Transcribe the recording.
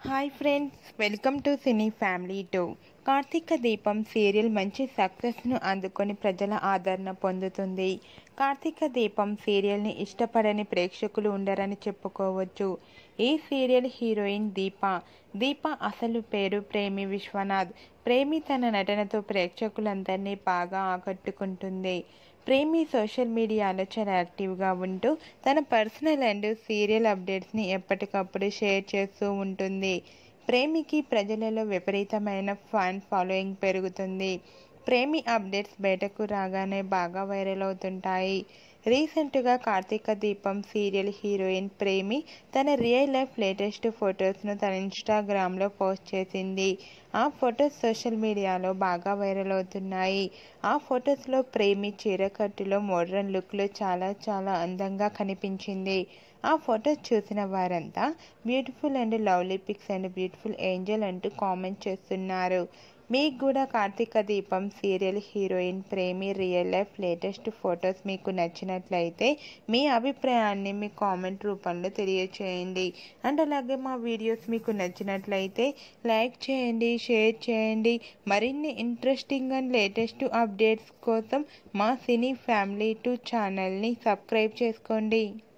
hi friends welcome to cine family two Karthika Deepam serial మంచి సక్సెస్ను అందుకొని ప్రజల ఆదరణ పొందుతుంది కార్తీక దీపం సీరియల్ని ఇష్టపడని ప్రేక్షకులు ఉండరని చెప్పుకోవచ్చు ఈ సీరియల్ హీరోయిన్ దీప దీప అసలు పేరు ప్రేమి విశ్వనాథ్ ప్రేమి తన నటనతో ప్రేక్షకులందరినీ బాగా ఆకట్టుకుంటుంది ప్రేమి సోషల్ మీడియాలో చాలా యాక్టివ్గా ఉంటూ తన పర్సనల్ అండ్ సీరియల్ అప్డేట్స్ని ఎప్పటికప్పుడు షేర్ చేస్తూ ఉంటుంది ప్రేమికి ప్రజలలో విపరీతమైన ఫ్యాన్ ఫాలోయింగ్ పెరుగుతుంది ప్రేమి అప్డేట్స్ బయటకు రాగానే బాగా వైరల్ అవుతుంటాయి రీసెంట్గా కార్తీక దీపం సీరియల్ హీరోయిన్ ప్రేమి తన రియల్ లైఫ్ లేటెస్ట్ ఫొటోస్ను తన ఇన్స్టాగ్రామ్లో పోస్ట్ చేసింది ఆ ఫొటోస్ సోషల్ మీడియాలో బాగా వైరల్ అవుతున్నాయి ఆ ఫొటోస్లో ప్రేమి చీరకట్టులో మోడ్రన్ లుక్లో చాలా చాలా అందంగా కనిపించింది ఆ ఫొటోస్ చూసిన వారంతా beautiful and lovely pics and beautiful angel అంటూ కామెంట్ చేస్తున్నారు మీకు కూడా Karthika Deepam serial heroine Premi real life latest photos మీకు నచ్చినట్లయితే మీ అభిప్రాయాన్ని మీ కామెంట్ రూపంలో తెలియచేయండి అండ్ అలాగే మా వీడియోస్ మీకు నచ్చినట్లయితే లైక్ చేయండి షేర్ చేయండి మరిన్ని ఇంట్రెస్టింగ్ అండ్ లేటెస్ట్ అప్డేట్స్ కోసం మా సినీ ఫ్యామిలీ టూ ఛానల్ని సబ్స్క్రైబ్ చేసుకోండి